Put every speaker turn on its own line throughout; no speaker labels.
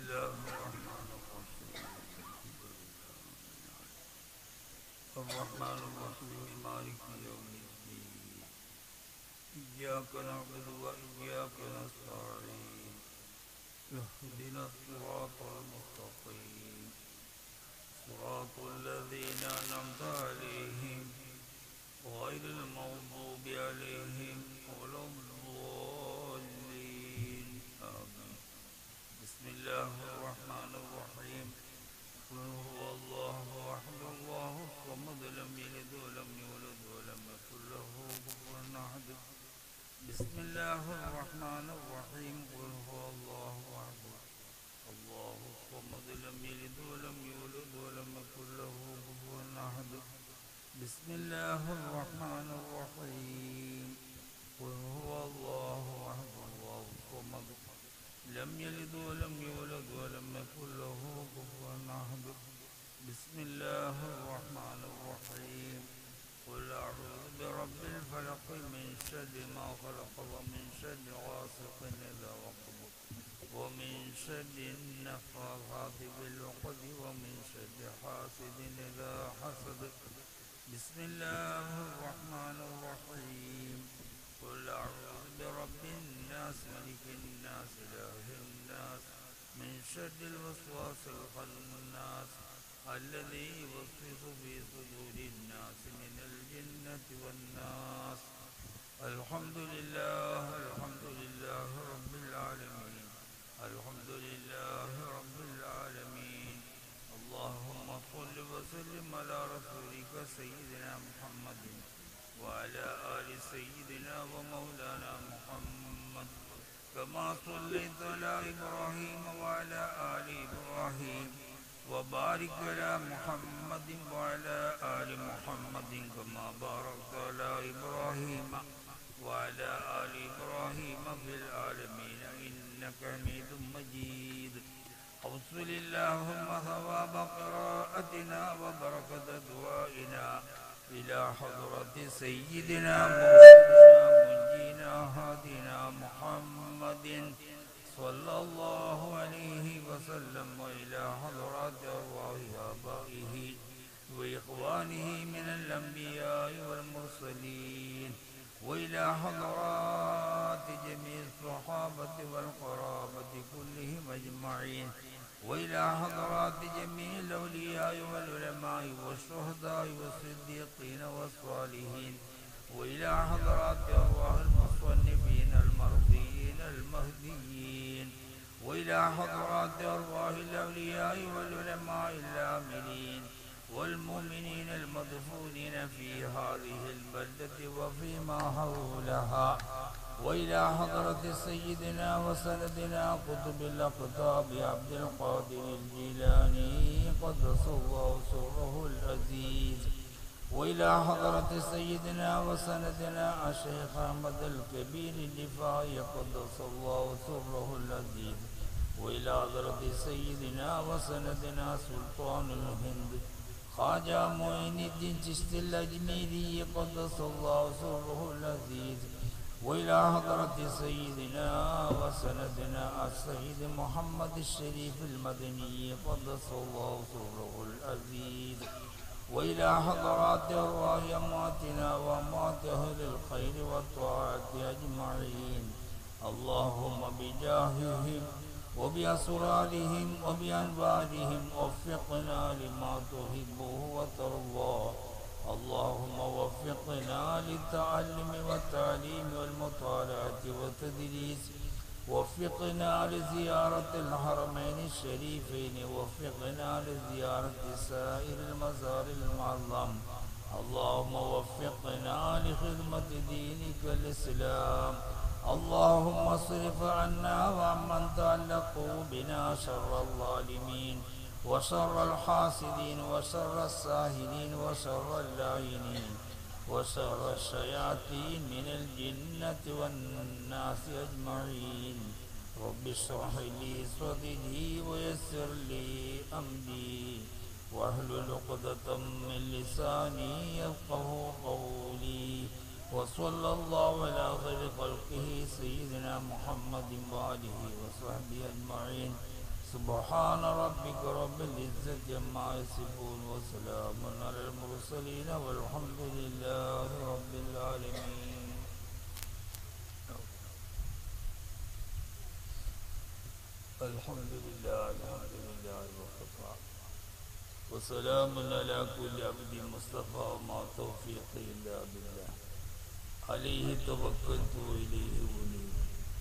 الله الرحمن الرحيم الرحمن الرحيم مالك يوم الدين إياك نعبد وإياك نستعين اهدنا الصراط المستقيم صراط الذين أنعمت عليهم غير المغضوب عليهم ولا الضالين آمين بسم الله الرحمن الرحيم قل هو الله أحد الله الصمد لم يلد ولم يولد ولم يكن له كفوا أحد بسم الله الرحمن الرحيم قل هو الله أحد الله الصمد لم يلد ولم يولد ولم يكن له كفوا أحد بسم الله الرحمن الرحيم قل هو الله أحد الله الصمد لم يلد ولم يولد ولم يكن له كفوا أحد بسم الله الرحمن الرحيم قل أعوذ برب الفلق من شر ما خلق ومن شر غاسق إذا وقب ومن شر النفاثات بالعقد ومن شر حاسد إذا حسد بسم الله الرحمن الرحيم قل أعوذ برب الناس ملك الناس إله الناس من شر الوسواس الخناس الذي يوسوس في صدور الناس من الجنة والناس الحمد لله الحمد لله رب العالمين الحمد لله رب العالمين اللهم صل وسلم على رسولك سيدنا محمد وعلى آل سيدنا ومولانا محمد كما صليت على إبراهيم وعلى آل إبراهيم وبارك على محمد وعلى آل محمد كما باركت على إبراهيم وعلى آل إبراهيم في العالمين إنك حميد مجيد أوصل اللهم ثواب قراءتنا وبركة دعائنا إلى حضرة سيدنا مولانا منجينا هادنا محمد صلى الله عليه وسلم وإلى حضرات أرواح آبائه وإخوانه من الأنبياء والمرسلين وإلى حضرات جميع الصحابة والقرابة كلهم أجمعين وإلى حضرات جميع الأولياء والعلماء والشهداء والصديقين والصالحين وإلى حضرات أرواح المصنفين المرضيين المهديين وإلى حضرات أرواح الأولياء والعلماء العاملين والمؤمنين المدفونين في هذه البلدة وفيما حولها وإلى حضرة سيدنا وسندنا قطب الأقطاب عبد القادر الجيلاني قدس الله سره العزيز وإلى حضرة سيدنا وسندنا الشيخ أحمد الكبير الدفاعي قدس الله سره العزيز وإلى حضرة سيدنا وسندنا سلطان الهند خواجہ معین الدین چشت الأجميري قدس الله سره العزيز وإلى حضرة سيدنا وسندنا السيد محمد الشريف المدني قدس الله سره العزيز وإلى حضرات أرواح أمواتنا وأموات أهل الخير والطاعة أجمعين اللهم بجاههم وبأسرارهم وبأنوارهم وفقنا لما تحبه وترضاه اللهم وفقنا للتعلم والتعليم والمطالعة والتدريس وفقنا لزيارة الحرمين الشريفين وفقنا لزيارة سائر المزار المعظم اللهم وفقنا لخدمة دينك الإسلام اللهم اصرف عنا وعمن تعلقوا بنا شر الظالمين وشر الحاسدين وشر الساهرين وشر اللاعنين وشر الشياطين من الجنة والناس أجمعين رب اشرح لي صدري ويسر لي أمري واحلل عقدة من لساني يفقه قولي وصلى الله على خير خلقه سيدنا محمد وآله وصحبه أجمعين سبحان ربك رب العزة عما يصفون وسلام على المرسلين والحمد لله رب العالمين الحمد لله الحمد لله وكفى وسلام على كل عبد مصطفى وما توفيقي إلا بالله عليه توكلت وإليه أنيب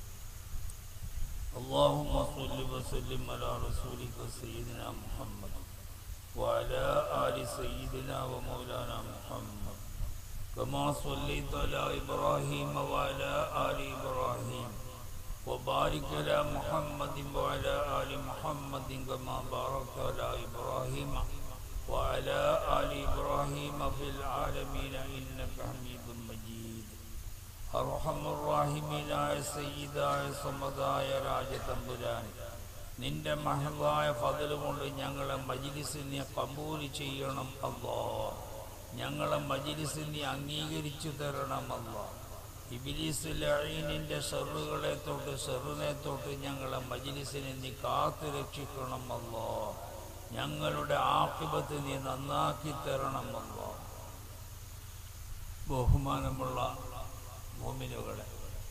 اللهم صل وسلم على رسولك سيدنا محمد وعلى آل سيدنا ومولانا محمد كما صليت على إبراهيم وعلى آل إبراهيم وبارك على محمد وعلى آل محمد كما باركت على إبراهيم وعلى آل إبراهيم في العالمين إنك حميد مجيد അർഹമുറാഹിമീനായ സയ്യിദായ സമതായ രാജതമ്പുരാൻ നിന്റെ മഹതായ ഫതല് കൊണ്ട് ഞങ്ങളെ മജിലിസിനെ കബൂല് ചെയ്യണം അല്ലോ ഞങ്ങളെ മജിലിസിനെ അംഗീകരിച്ചു തരണം അല്ലോ ഇബിലിസ് ലഈനിന്റെ ഷെറുകളെ തൊട്ട് ഷെറിനെ തൊട്ട് ഞങ്ങളെ മജിലിസിനെ നീ കാത്തു രക്ഷിക്കണം അല്ലോ ഞങ്ങളുടെ ആക്കിബത്ത് നീ നന്നാക്കി തരണമല്ലോ ബഹുമാനമുള്ള മോമിനുകളെ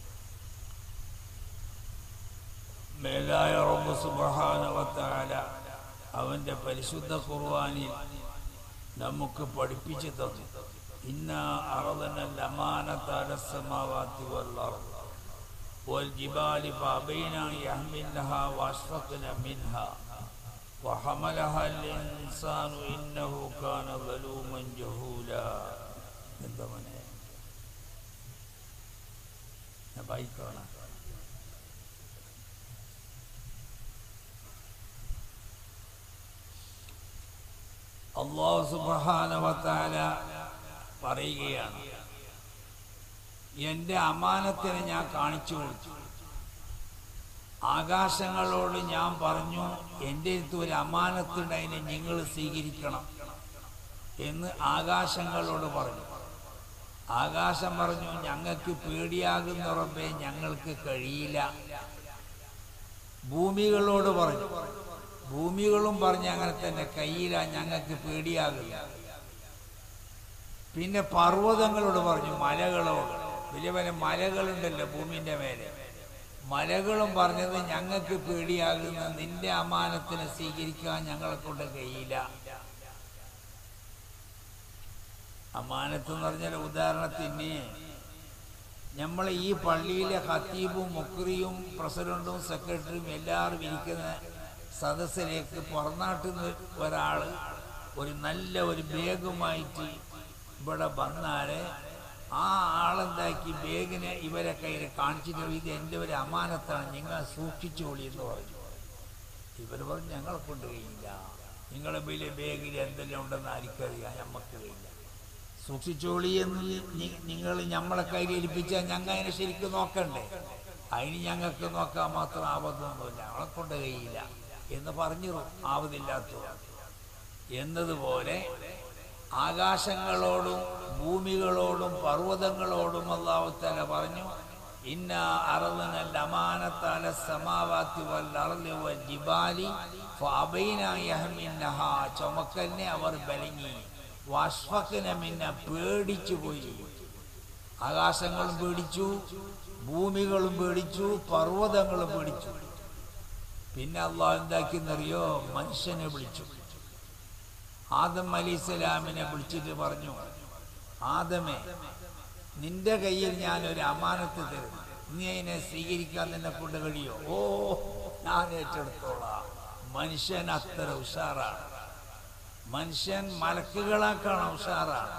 മേലായ റബ്ബ് സുബ്ഹാനഹുവതആല അവന്റെ പരിശുദ്ധ ഖുർആനിൽ നമുക്ക് പഠിപ്പിച്ചു തന്നു ഇന്ന അറദന ലമാനത അലസ്സമാവാതി വൽ അർദ് വൽ ജിബാലി ഫഅബൈന യഹ്മിൽനഹാ വഅഷ്ഫഖന മിൻഹാ وحملها الإنسان إنه كان ظلوما جهولا എന്താ മോനെ ഞാൻ വായിക്കണം അള്ളാഹു സുബാനവത്താല പറയുകയാണ് എൻ്റെ അമാനത്തിനെ ഞാൻ കാണിച്ചു കൊടുത്തു ആകാശങ്ങളോട് ഞാൻ പറഞ്ഞു എൻ്റെ അടുത്ത് ഒരു അമാനത്തുണ്ട് അതിനെ നിങ്ങൾ സ്വീകരിക്കണം എന്ന് ആകാശങ്ങളോട് പറഞ്ഞു ആകാശം പറഞ്ഞു ഞങ്ങൾക്ക് പേടിയാകുന്ന ഉറപ്പേ ഞങ്ങൾക്ക് കഴിയില്ല ഭൂമികളോട് പറഞ്ഞു ഭൂമികളും പറഞ്ഞ് അങ്ങനെ തന്നെ കയ്യില ഞങ്ങൾക്ക് പേടിയാകില്ല പിന്നെ പർവ്വതങ്ങളോട് പറഞ്ഞു മലകളോട് വലിയ വലിയ മലകളുണ്ടല്ലോ ഭൂമിന്റെ മേലെ മലകളും പറഞ്ഞത് ഞങ്ങൾക്ക് പേടിയാകുന്ന നിന്റെ അമാനത്തിനെ സ്വീകരിക്കാൻ ഞങ്ങളെ കൊണ്ട് കഴിയില്ല അമാനത്ത് എന്ന് പറഞ്ഞാൽ ഉദാഹരണത്തിന് നമ്മളെ ഈ പള്ളിയിലെ ഹത്തീബും മുക്രിയും പ്രസിഡന്റും സെക്രട്ടറിയും എല്ലാവരും ഇരിക്കുന്ന സദസ്സിലേക്ക് പുറനാട്ടിൽ നിന്ന് ഒരാൾ ഒരു നല്ല ഒരു ബാഗുമായിട്ട് ഇവിടെ വന്നാൽ ആ ആളെന്താക്കി ബാഗിനെ ഇവരെ കയ്യിൽ കാണിച്ചിട്ട് ഇത് എൻ്റെ ഒരു അമാനത്താണ് നിങ്ങൾ സൂക്ഷിച്ചോളി എന്ന് പറഞ്ഞു ഇവർ പറഞ്ഞു ഞങ്ങളെ കൊണ്ട് കഴിയില്ല നിങ്ങളെ വലിയ ബാഗിൽ എന്തെല്ലാം ഉണ്ടെന്ന് ആർക്കറിയാം ഞമ്മക്ക് കഴിയില്ല സൂക്ഷിച്ചോളി എന്ന് നിങ്ങൾ നമ്മളെ കയ്യിൽ ഏൽപ്പിച്ചാൽ ഞങ്ങൾ അതിനെ ശരിക്കും നോക്കണ്ടേ അതിന് ഞങ്ങൾക്ക് നോക്കാൻ മാത്രം ആവതൊന്നുമില്ല ഞങ്ങളെ കൊണ്ട് കഴിയില്ല എന്ന് പറഞ്ഞു ആവതില്ലാത്തത് എന്നതുപോലെ ആകാശങ്ങളോടും ഭൂമികളോടും പർവ്വതങ്ങളോടും അള്ളാഹുത്തല പറഞ്ഞു ഇന്ന അറന്നൽ അമാനത്താല സമാവാത്തി വൽ അറളി വൽ ജിബാലി ഫഅബൈന യഹ്മിന്നഹ ചുമക്കലിനെ അവർ ബലങ്ങി വാഷ്ഫക്കിനെ മിന്നെ പേടിച്ചു പോയി ആകാശങ്ങളും പേടിച്ചു ഭൂമികളും പേടിച്ചു പർവ്വതങ്ങളും പേടിച്ചു പിന്നെ അള്ളാഹ് എന്താക്കിയെന്നറിയോ മനുഷ്യനെ വിളിച്ചു ആദം അലി ഇസ്ലാമിനെ വിളിച്ചിട്ട് പറഞ്ഞു ആദമേ നിന്റെ കയ്യിൽ ഞാൻ ഒരു അമാനത്ത് തരും നീ അതിനെ സ്വീകരിക്കാൻ നിന്നെ കൊണ്ട് കഴിയോ ഓ ഞാൻ ഏറ്റെടുത്തോളാം മനുഷ്യൻ അത്ര ഉഷാറാണ് മനുഷ്യൻ മലക്കുകളാക്കാണ് ഉഷാറാണ്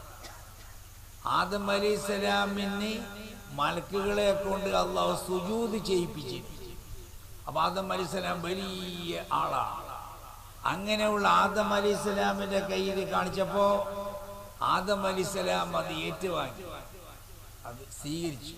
ആദം അലി ഇസ്ലാമിന് മലക്കുകളെ കൊണ്ട് അള്ളാഹു സുജൂത് ചെയ്യിപ്പിച്ചു അപ്പൊ ആദം അലി ഇസ്ലാം വലിയ ആളാണ് അങ്ങനെയുള്ള ആദം അലി ഇസ്ലാമിന്റെ കയ്യിൽ കാണിച്ചപ്പോ ആദം അലി ഇസ്ലാം അത് ഏറ്റുവാങ്ങി അത് സ്വീകരിച്ചു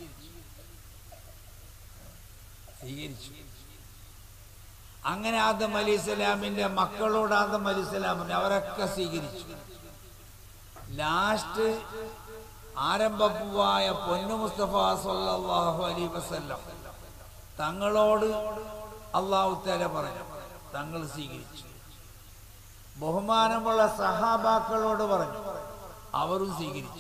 സ്വീകരിച്ചു അങ്ങനെ ആദം അലി ഇസ്ലാമിന്റെ മക്കളോട് ആദം അലി ഇസ്ലാമിനെ അവരൊക്കെ സ്വീകരിച്ചു ലാസ്റ്റ് ആരംഭപ്പുവായ പൊന്നു മുസ്തഫ സല്ലല്ലാഹു അലൈഹി വസല്ലം തങ്ങളോട് അള്ളാഹു തല പറഞ്ഞു തങ്ങൾ സ്വീകരിച്ചു ബഹുമാനമുള്ള സഹാബാക്കളോട് പറഞ്ഞു അവരും സ്വീകരിച്ചു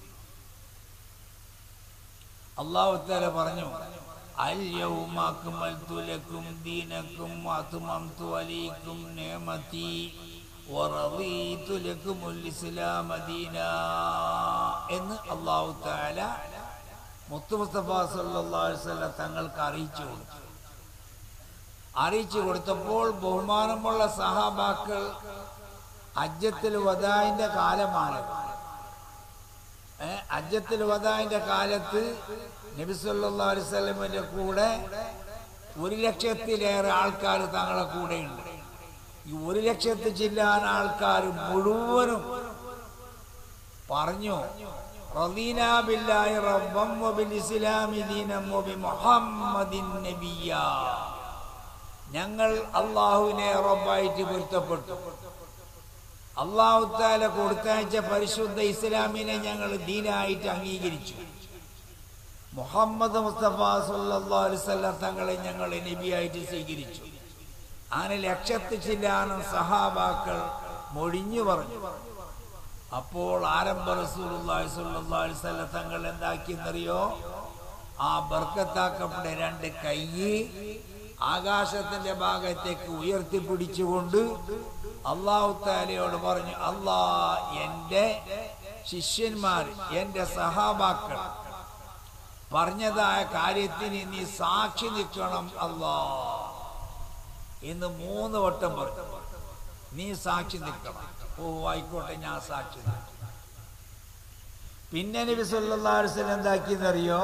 അള്ളാഹുത്താല പറഞ്ഞു اليوم أكملت لكم دينكم وأتممت عليكم نعمتي ورضيت لكم الإسلام دينا എന്ന് അള്ളാഹു താല മുത്തു മുസ്തഫ സല്ലല്ലാഹു അലൈഹി വസല്ലം തങ്ങൾക്ക് അറിയിച്ചു കൊടുത്തു അറിയിച്ചു കൊടുത്തപ്പോൾ ബഹുമാനമുള്ള സഹാബാക്കൾ അജ്ജത്തിൽ വദായിന്റെ കാലമാണ് ഏ, അജ്ജത്തിൽ വദായിന്റെ കാലത്ത് നബി സല്ലല്ലാഹു അലൈഹി വസല്ലമിന്റെ കൂടെ ഒരു ലക്ഷത്തിലേറെ ആൾക്കാർ തങ്ങളെ കൂടെയുണ്ട് ഈ ഒരു ലക്ഷത്തി ചില്ലാൻ ആൾക്കാർ മുഴുവനും പറഞ്ഞു റദീനാ ബില്ലാഹി റബ്ബൻ വബിൽ ഇസ്ലാമി ദീനം വബി മുഹമ്മദിൻ നബിയ്യാ ഞങ്ങൾ അള്ളാഹുവിനെ റബ്ബായിട്ട് പൊരുത്തപ്പെട്ടു അള്ളാഹു താല കൊടുത്തയച്ച പരിശുദ്ധ ഇസ്ലാമിനെ ഞങ്ങൾ ദീനായിട്ട് അംഗീകരിച്ചു മുഹമ്മദ് മുസ്തഫ സല്ലല്ലാഹു അലൈഹി വസല്ലം തങ്ങളെ ഞങ്ങൾ നബിയായിട്ട് സ്വീകരിച്ചു അങ്ങനെ ലക്ഷത്തി ചില്ലാനം സഹാബാക്കൾ മൊഴിഞ്ഞു പറഞ്ഞു അപ്പോൾ ആരംഭ റസൂലുള്ളാഹി സ്വല്ലല്ലാഹു അലൈഹി വസല്ലം തങ്ങൾ എന്താക്കിയെന്നറിയോ ആ ബർക്കത്താക്കപ്പെട്ട രണ്ട് കൈ ആകാശത്തിന്റെ ഭാഗത്തേക്ക് ഉയർത്തിപ്പിടിച്ചുകൊണ്ട് അള്ളാഹു താലയോട് പറഞ്ഞു അള്ളാ എൻ്റെ ശിഷ്യന്മാർ എൻ്റെ സഹാബാക്കൾ പറഞ്ഞതായ കാര്യത്തിന് നീ സാക്ഷി നിൽക്കണം അല്ലാ എന്ന് മൂന്ന് വട്ടം പറഞ്ഞു നീ സാക്ഷി നിൽക്കണം ഓ ആയിക്കോട്ടെ ഞാൻ സാക്ഷി നിൽക്കും പിന്നെ നബി സല്ലല്ലാഹു അലൈഹി വസല്ലം എന്താക്കിയെന്നറിയോ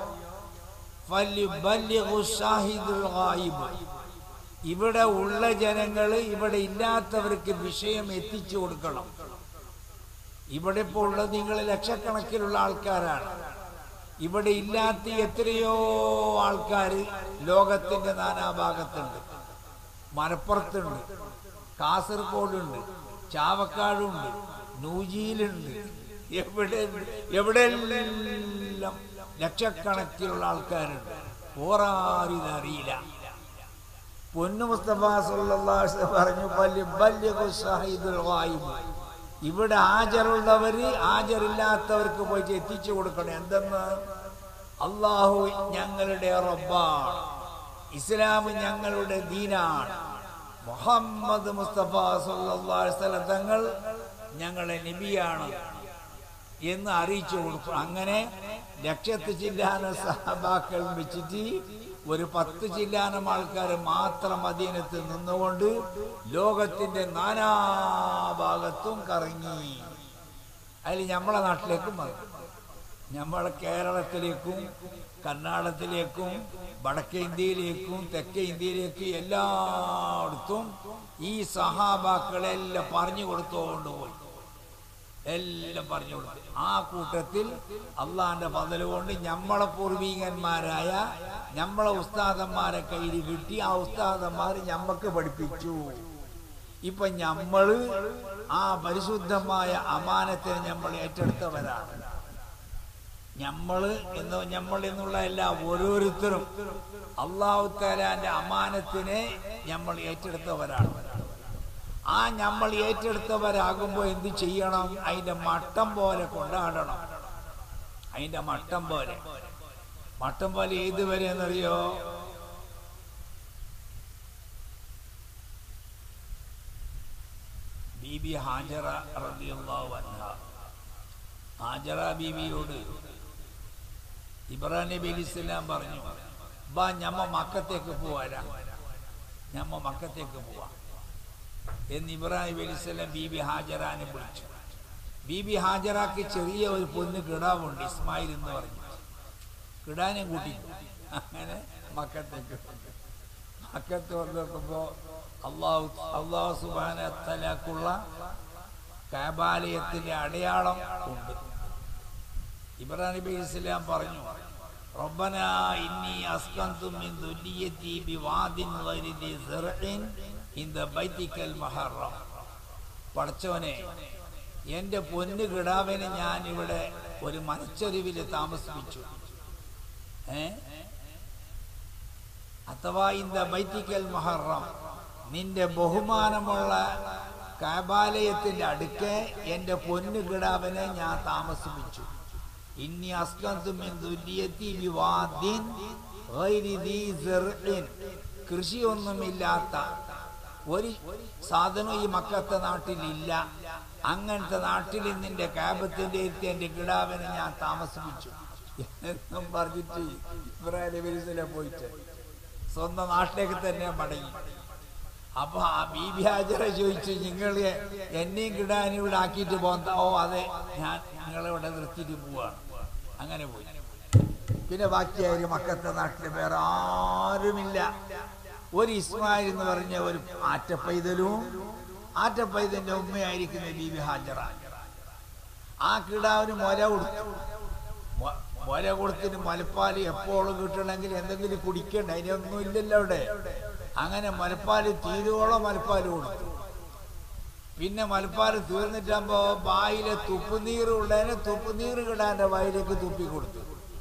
ഫലിബല്ലിഗു ഷാഹിദുൽ ഗായിബ് ഇവിടെ ഉള്ള ജനങ്ങൾ ഇവിടെ ഇല്ലാത്തവർക്ക് വിഷയം എത്തിച്ചു കൊടുക്കണം ഇവിടെ ഇപ്പോൾ ഉള്ളത് നിങ്ങൾ ലക്ഷക്കണക്കിലുള്ള ആൾക്കാരാണ് ഇവിടെ ഇല്ലാത്ത എത്രയോ ആൾക്കാർ ലോകത്തിന്റെ നാനാഭാഗത്തുണ്ട് മലപ്പുറത്തുണ്ട് കാസർഗോഡുണ്ട് ചാവക്കാടുണ്ട് നൂജിയിലുണ്ട് എവിടെ എവിടെയെല്ലാം ലക്ഷക്കണക്കിലുള്ള ആൾക്കാരുണ്ട് ഓറാരും ഇതറിയില്ല പൊന്നു മുസ്തഫ സല്ലല്ലാഹു അലൈഹി വസല്ലം പറഞ്ഞു ബല്യ ബല്യഗു ഷാഹിദുൽ ഗായിബ് ഇവിടെ ഹാജറുള്ളവര് ഹാജറില്ലാത്തവർക്ക് പോയിട്ട് എത്തിച്ചു കൊടുക്കണം എന്തെന്ന് അള്ളാഹു ഞങ്ങളുടെ റബ്ബാണ് ഇസ്ലാം ഞങ്ങളുടെ ദീനാണ് മുഹമ്മദ് മുസ്തഫ സല്ലല്ലാഹു അലൈഹി വസല്ലം തങ്ങൾ ഞങ്ങളെ നബിയാണ് എന്ന് അറിയിച്ചു കൊടുക്കും അങ്ങനെ ലക്ഷത്ത് ചില്ലാന സഹബാക്കൾ വെച്ചിട്ട് ഒരു പത്ത് ചില്ലാനം ആൾക്കാർ മാത്രം അധീനത്ത് നിന്നുകൊണ്ട് ലോകത്തിന്റെ നാനാഭാഗത്തും കറങ്ങി അതിൽ നമ്മളെ നാട്ടിലേക്കും വന്നു നമ്മളെ കേരളത്തിലേക്കും കർണാടകത്തിലേക്കും വടക്കേ ഇന്ത്യയിലേക്കും തെക്കേ ഇന്ത്യയിലേക്കും എല്ലായിടത്തും ഈ സഹാബാക്കളെല്ലാം പറഞ്ഞു കൊടുത്തുകൊണ്ട് പോയി എല്ലാം പറഞ്ഞു കൊടുത്തു ആ കൂട്ടത്തിൽ അള്ളാന്റെ പതല് കൊണ്ട് നമ്മളെ പൂർവീകന്മാരായ നമ്മളെ ഉസ്താദന്മാരെ കയ്യിൽ കിട്ടി ആ ഉസ്താദന്മാർ ഞമ്മക്ക് പഠിപ്പിച്ചു ഇപ്പൊ ഞമ്മള് ആ പരിശുദ്ധമായ അമാനത്തിനെ നമ്മൾ ഏറ്റെടുത്തവരാണ് ഞമ്മള് എന്ന് നമ്മൾ എന്നുള്ള എല്ലാ ഓരോരുത്തരും അള്ളാഹു താലാന്റെ അമാനത്തിനെ നമ്മൾ ഏറ്റെടുത്തവരാണ് ആ നമ്മൾ ഏറ്റെടുത്തവരാകുമ്പോൾ എന്ത് ചെയ്യണം അതിന്റെ മട്ടം പോലെ കൊണ്ടാടണം അതിന്റെ മട്ടം പോലെ മട്ടം പോലെ ഏത് വരെ എന്നറിയോ ബീബി ഹാജറ റളിയല്ലാഹു അൻഹ ഹാജറ ബീബിയോട് ഇബ്രാഹിം നബി അലൈഹി സ്വലാം പറഞ്ഞു ബാ ഞമ്മ മക്കത്തേക്ക് പോവാരാ ഞമ്മ മക്കത്തേക്ക് പോവാം എന്ന് ഇബ്രാഹിം അലിസ്ലാം ബീബി ഹാജറാനെ വിളിച്ചു ബീബി ഹാജറാക്ക് ചെറിയ ഒരു പൊന്ന് കിടാവുണ്ട് ഇസ്മായിൽ എന്ന് പറഞ്ഞു കിടാനെ കൂട്ടി അങ്ങനെ മക്കത്തേക്ക് വന്നു. മക്കത്ത് വന്ന് നോക്കുമ്പോൾ അള്ളാഹു അള്ളാഹു സുബാന തലാക്കുള്ള കാബാലയത്തിന്റെ അടയാളം ഉണ്ട് ഇബ്രാഹിം നബി ഇസ്ലാം പറഞ്ഞു ربنا إني أسكنت من ذريتي بواد غير ذي زرع عند بيتك المحرم പടച്ചവനെ എൻ്റെ പൊന്നു കിടാവിനെ ഞാൻ ഇവിടെ ഒരു മരച്ചൊരുവിൽ താമസിപ്പിച്ചു ഏ അഥവാ ഇന്ത ബൈത്തിക്കൽ മഹറം നിന്റെ ബഹുമാനമുള്ള കാബാലയത്തിന്റെ അടുക്കെ എൻ്റെ പൊന്നു കിടാവിനെ ഞാൻ താമസിപ്പിച്ചു ഇന്നി അസ്കന്തുമിൻ ദുര്യത്തി വിവാദിൻ ഗൈരി ദീ സിർഇൻ. കൃഷിയൊന്നുമില്ലാത്ത ഒരു സാധനം ഈ മക്കത്തെ നാട്ടിലില്ല അങ്ങനത്തെ നാട്ടിൽ നിന്റെ കാബത്തിന്റെ അടുത്ത് എൻ്റെ കിടാവിനെ ഞാൻ താമസിപ്പിച്ചു എന്നും പറഞ്ഞിട്ട് ഇബ്രാഹിം നബി അലൈഹിസ്സലാം പോയിട്ട് സ്വന്തം നാട്ടിലേക്ക് തന്നെ മടങ്ങി അപ്പൊ ആ ബീബി ഹാജറ ചോദിച്ചു നിങ്ങൾ എന്നെയും കിടാനും ഇവിടെ ആക്കിയിട്ട് പോന്ന ഓ അതെ ഞാൻ നിങ്ങളെ ഇവിടെ നിർത്തിയിട്ട് പോവാണ് അങ്ങനെ പോയി പിന്നെ ബാക്കിയായാലും മക്കത്തെ നാട്ടിൽ വേറെ ആരുമില്ല ഒരു ഇസ്മായിൽ എന്ന് പറഞ്ഞ ഒരു ആറ്റപ്പൈതലും ആറ്റപ്പൈതന്റെ ഉമ്മയായിരിക്കുന്ന ബീബി ഹാജറ ആ കിടാവിന് മുല കൊടുത്തു മൊ- മുല കൊടുത്തിന് മുലപ്പാൽ എപ്പോഴും കിട്ടണമെങ്കിൽ എന്തെങ്കിലും കുടിക്കണ്ട അതിനൊന്നും ഇല്ലല്ലോ അവിടെ അങ്ങനെ മുലപ്പാൽ തീരുവോളം മുലപ്പാൽ കൊടുത്തു പിന്നെ മലപ്പാൽ തീർന്നിട്ടാകുമ്പോ വായിലെ തുപ്പുനീർ ഉള്ളതിനെ തുപ്പുനീർ കിടാന്റെ വായിലേക്ക് തുപ്പി കൊടുത്തു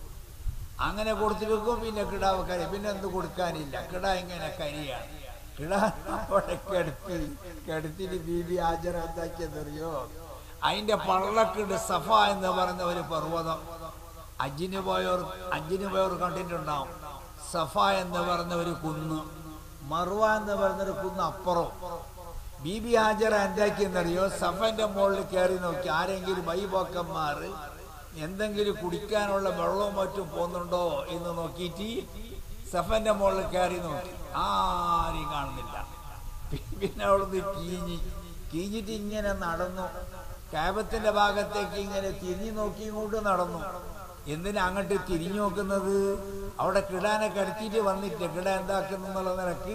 അങ്ങനെ കൊടുത്തിരിക്കും പിന്നെ കിടാവ് കരി പിന്നെ എന്ത് കൊടുക്കാനില്ല കിട ഇങ്ങനെ കരിയാണ് കിട അവിടെ കിടത്തി കിടത്തിട്ട് ബീബി ആചരം എന്താക്കിയെന്നറിയോ അതിന്റെ പള്ളക്കിട് സഫ എന്ന് പറയുന്ന ഒരു പർവ്വതം അജിന് പോയവർ അജിന് പോയവർ കണ്ടിട്ടുണ്ടാവും സഫ എന്ന് പറയുന്ന ഒരു കുന്ന് മറുവ എന്ന് പറയുന്ന ഒരു കുന്ന് അപ്പുറം ബീബി ഹാജറ എന്താക്കിയെന്നറിയോ സഫന്റെ മുകളിൽ കയറി നോക്കി ആരെങ്കിലും വൈപോക്കന്മാർ എന്തെങ്കിലും കുടിക്കാനുള്ള വെള്ളവും മറ്റും പോകുന്നുണ്ടോ എന്ന് നോക്കിയിട്ട് സഫന്റെ മുകളിൽ കയറി നോക്കി ആരെയും കാണുന്നില്ല പിന്നെ അവിടുന്ന് കീഞ്ഞി കീഞ്ഞിട്ട് ഇങ്ങനെ നടന്നു കാബത്തിന്റെ ഭാഗത്തേക്ക് ഇങ്ങനെ തിരിഞ്ഞു നോക്കി കൊണ്ട് നടന്നു എന്തിനാ അങ്ങോട്ട് തിരിഞ്ഞു നോക്കുന്നത് അവിടെ കിടാനെ കടത്തിയിട്ട് വന്നിട്ട് കിട എന്താക്കുന്നു എന്നുള്ള നിലക്ക്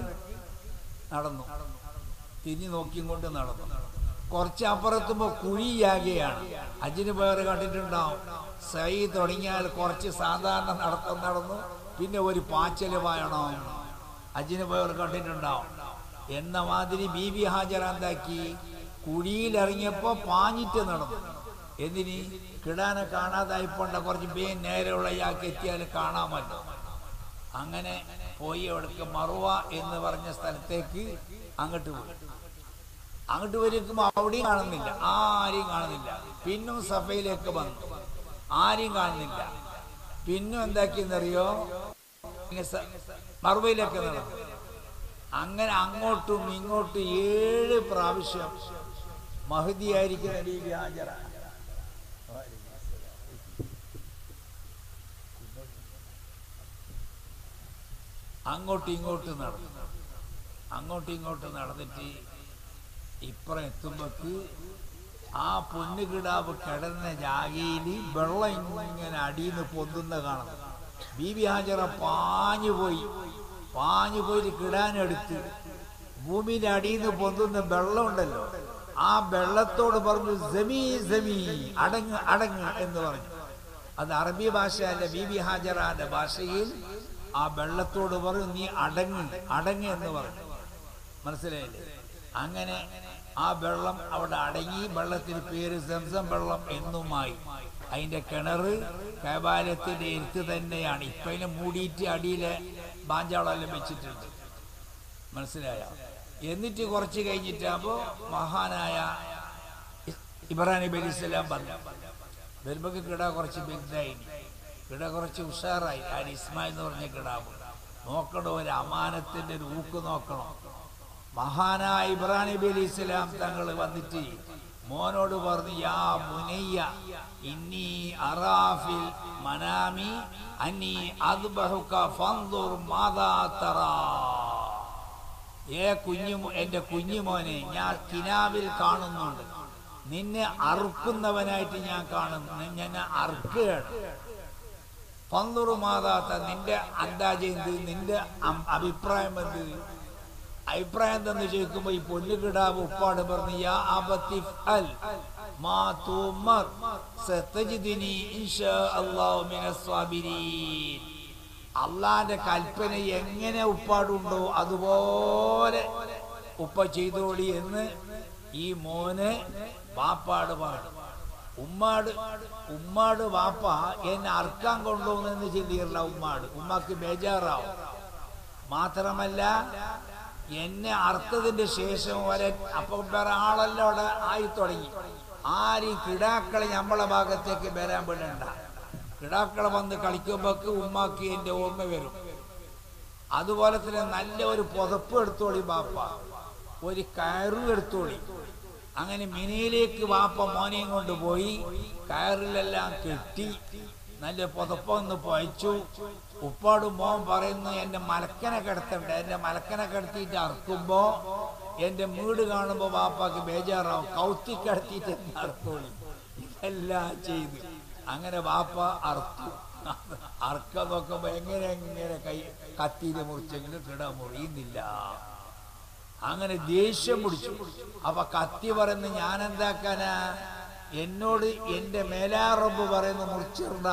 നടന്നു തിരിഞ്ഞു നോക്കിയും കൊണ്ട് നടന്നു കുറച്ച് അപ്പുറത്തുമ്പോ കുഴിയാകുകയാണ് അജിന് പേര് കണ്ടിട്ടുണ്ടാവും സൈ തുടങ്ങിയാൽ കുറച്ച് സാധാരണ നടത്തം നടന്നു പിന്നെ ഒരു പാച്ചല് പായണം അജിന് പേർ കണ്ടിട്ടുണ്ടാവും എന്ന മാതിരി ബീബി ഹാജർ എന്താക്കി കുഴിയിലിറങ്ങിയപ്പോ പാഞ്ഞിട്ട് നടന്നു എന്തിന് കിടാനെ കാണാതായിപ്പോണ്ട കുറച്ച് ബേ നേരെയുള്ള ഇയാൾക്ക് എത്തിയാൽ കാണാമല്ലോ അങ്ങനെ പോയി അവിടേക്ക് മറുവ എന്ന് പറഞ്ഞ സ്ഥലത്തേക്ക് അങ്ങോട്ട് പോയി അങ്ങോട്ട് വരിക്കുമ്പോൾ അവിടെയും കാണുന്നില്ല ആരെയും കാണുന്നില്ല പിന്നും സഫയിലേക്ക് വന്നു ആരെയും കാണുന്നില്ല പിന്നും എന്താക്കിയെന്നറിയോ ഇങ്ങനെ സ- മറുവയിലേക്ക് നടന്നു അങ്ങനെ അങ്ങോട്ടും ഇങ്ങോട്ടും ഏഴ് പ്രാവശ്യം മഹതിയായിരിക്കുന്ന ബീബി ഹാജറ അങ്ങോട്ടും ഇങ്ങോട്ടും നടന്നു അങ്ങോട്ടും ഇങ്ങോട്ടും നടന്നിട്ട് ഇപ്പുറം എത്തുമ്പോക്ക് ആ പൊന്നുകിടാവ് കിടന്ന ജാഗയിൽ വെള്ളം ഇങ്ങനെ അടിയിൽ നിന്ന് പൊന്തുന്ന കാണുന്നു ബീബി ഹാജറ പാഞ്ഞു പോയി പാഞ്ഞു പോയിട്ട് കിടാനെടുത്ത് ഭൂമിയുടെ അടിയിൽ നിന്ന് പൊന്തുന്ന വെള്ളം ഉണ്ടല്ലോ ആ വെള്ളത്തോട് പറഞ്ഞു ജമീ ജമീ അടങ്ങ് അടങ്ങ് എന്ന് പറഞ്ഞു അത് അറബി ഭാഷയല്ല ബീബി ഹാജറാന്റെ ഭാഷയിൽ ആ വെള്ളത്തോട് പറഞ്ഞു നീ അടങ്ങ് അടങ്ങ് എന്ന് പറഞ്ഞു മനസ്സിലായില്ലേ അങ്ങനെ ആ വെള്ളം അവിടെ അടങ്ങി വെള്ളത്തിന് പേര് സംസം വെള്ളം എന്നുമായി അതിന്റെ കിണറ് കൈബാലത്തിന്റെ എരുത്ത് തന്നെയാണ് ഇപ്പൊ അതിനെ മൂടിയിട്ട് അടിയിലെ ബാഞ്ചാളെല്ലാം വെച്ചിട്ടുണ്ട് മനസ്സിലായോ എന്നിട്ട് കുറച്ച് കഴിഞ്ഞിട്ടാകുമ്പോ മഹാനായ ഇ- ഇബ്രാഹിം നബി അലൈഹി സ്വലാം പറഞ്ഞു വരുമ്പോ കിട കുറച്ച് വലുതായി കിട കുറച്ച് ഉഷാറായി ആ ഇസ്മായിൽ എന്ന് പറഞ്ഞ കിടാവ് നോക്കണോ ഒരു അമാനത്തിന്റെ ഒരു ഊക്ക് നോക്കണം മഹാനായ ഇബ്രാഹിം നബി അലൈഹി സ്വലാം തങ്ങൾ വന്നിട്ട് മോനോട് പറഞ്ഞു യാ മുനയ്യ ഇന്നി അറാഫിൽ മനാമി അന്നി അദ്ബഹുക ഫൻദുർ മാദാ തറാ ഏ കുഞ്ഞു എന്റെ കുഞ്ഞുമോനെ ഞാൻ കിനാവിൽ കാണുന്നുണ്ട് നിന്നെ അറുക്കുന്നവനായിട്ട് ഞാൻ കാണുന്നു ഞാൻ അറുക്കുകയാണ് പന്തുറു മാതാത്ത നിന്റെ അന്താജ എന്ത് നിന്റെ അം- അഭിപ്രായം എന്ത് അഭിപ്രായം എന്തെന്ന് ചോദിക്കുമ്പോ ഈ പൊന്നുകിടാവ് ഉപ്പാട് പറഞ്ഞു യാ അബത്തി അൽ മാ തുമർ സതജിദിനി ഇൻഷാ അല്ലാഹു മിനസ് സ്വാബിരീൻ അള്ളാന്റെ കൽപ്പന എങ്ങനെ ഉപ്പാടുണ്ടോ അതുപോലെ ഉപ്പ ചെയ്തോളി എന്ന് ഈ മോന് വാപ്പാട് പറഞ്ഞു ഉമ്മാട് ഉമ്മാട് വാപ്പ എന്നെ അർക്കാൻ കൊണ്ടുപോകുന്നെന്ന് ചൊല്ലിയല്ല ഉമ്മാട് ഉമ്മാക്ക് ബേജാറാവും മാത്രമല്ല എന്നെ അർത്ഥതിന്റെ ശേഷം വരെ അപ്പൊ വേറെ ആളെല്ലാം അവിടെ ആയി തുടങ്ങി ആരും കിടാക്കളെ നമ്മളെ ഭാഗത്തേക്ക് വരാൻ വിടണ്ട കിടാക്കളെ വന്ന് കളിക്കുമ്പോക്ക് ഉമ്മാക്ക് എൻ്റെ ഓർമ്മ വരും അതുപോലെ തന്നെ നല്ല ഒരു പുതപ്പ് എടുത്തോളി ബാപ്പ ഒരു കയറും എടുത്തോളി അങ്ങനെ മിനിയിലേക്ക് വാപ്പ മോനെയും കൊണ്ട് പോയി കയറിലെല്ലാം കെട്ടി നല്ല പുതപ്പൊന്ന് പൊയച്ചു ഉപ്പാട് മോൻ പറയുന്നു എൻ്റെ മലക്കനെ കിടത്തണ്ട എൻ്റെ മലക്കനെ കിടത്തിയിട്ട് അറുക്കുമ്പോ എൻ്റെ വീട് കാണുമ്പോൾ വാപ്പാക്ക് ബേജാറാവും കൗത്തി കിടത്തിയിട്ട് എന്നെ അറുത്തോളി ഇതെല്ലാം ചെയ്തു അങ്ങനെ വാപ്പ അറുത്തു അറുക്കാൻ നോക്കുമ്പോ എങ്ങനെ എങ്ങനെ കൈ കത്തിയില് മുറിച്ചെങ്കിലും കിട മുറിയുന്നില്ല അങ്ങനെ ദേഷ്യം പിടിച്ചു അപ്പൊ കത്തി പറയുന്ന ഞാൻ എന്താക്കാനാ എന്നോട് എന്റെ മേലാറബ് പറയുന്ന മുറിച്ചിട